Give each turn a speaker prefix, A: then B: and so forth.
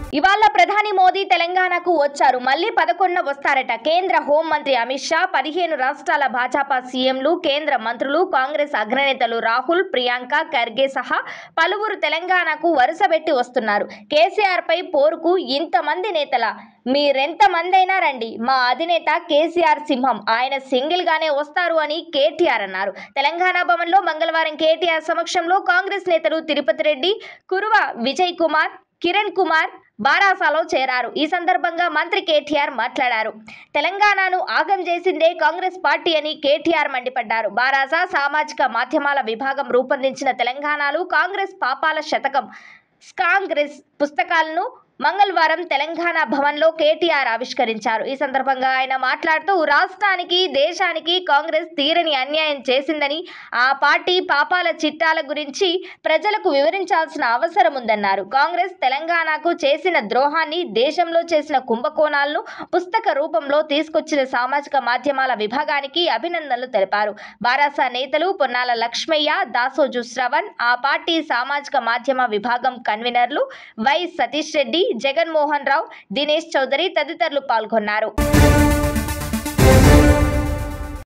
A: ఇవాళ ప్రధాని మోదీ తెలంగాణకు వచ్చారు మళ్ళీ పదకొండున వస్తారట కేంద్ర హోంమంత్రి అమిత్ షా పదిహేను రాష్ట్రాల భాజపా సీఎంలు కేంద్ర మంత్రులు కాంగ్రెస్ అగ్రనేతలు రాహుల్ ప్రియాంక ఖర్గే సహా పలువురు తెలంగాణకు వరుసబెట్టి వస్తున్నారు కేసీఆర్ పై పోరుకు ఇంతమంది నేతల మీరెంతమందైనా రండి మా అధినేత కేసీఆర్ సింహం ఆయన సింగిల్ గానే వస్తారు అని కేటీఆర్ అన్నారు తెలంగాణ భవన్లో మంగళవారం కేటీఆర్ సమక్షంలో కాంగ్రెస్ నేతలు తిరుపతి రెడ్డి కురువ విజయ్ కుమార్ కిరణ్ కుమార్ బారాసాలో చేరారు ఈ సందర్భంగా మంత్రి కేటీఆర్ మాట్లాడారు తెలంగాణను ఆగం చేసిందే కాంగ్రెస్ పార్టీ అని కేటీఆర్ మండిపడ్డారు బారాసా సామాజిక మాధ్యమాల విభాగం రూపొందించిన తెలంగాణలో కాంగ్రెస్ పాపాల శతకం కాంగ్రెస్ పుస్తకాలను మంగళవారం తెలంగాణ భవన్లో కేటీఆర్ ఆవిష్కరించారు ఈ సందర్భంగా ఆయన మాట్లాడుతూ రాష్ట్రానికి దేశానికి కాంగ్రెస్ తీరని అన్యాయం చేసిందని ఆ పార్టీ పాపాల చిట్టాల గురించి ప్రజలకు వివరించాల్సిన అవసరం ఉందన్నారు కాంగ్రెస్ తెలంగాణకు చేసిన ద్రోహాన్ని దేశంలో చేసిన కుంభకోణాలను పుస్తక రూపంలో తీసుకొచ్చిన సామాజిక మాధ్యమాల విభాగానికి అభినందనలు తెలిపారు బారాసా నేతలు పొన్నాల లక్ష్మయ్య దాసోజు శ్రవణ్ ఆ పార్టీ సామాజిక మాధ్యమ విభాగం కన్వీనర్లు వై సతీష్ రెడ్డి జగన్మోహన్ రావు దినేష్ చౌదరి తదితరులు పాల్గొన్నారు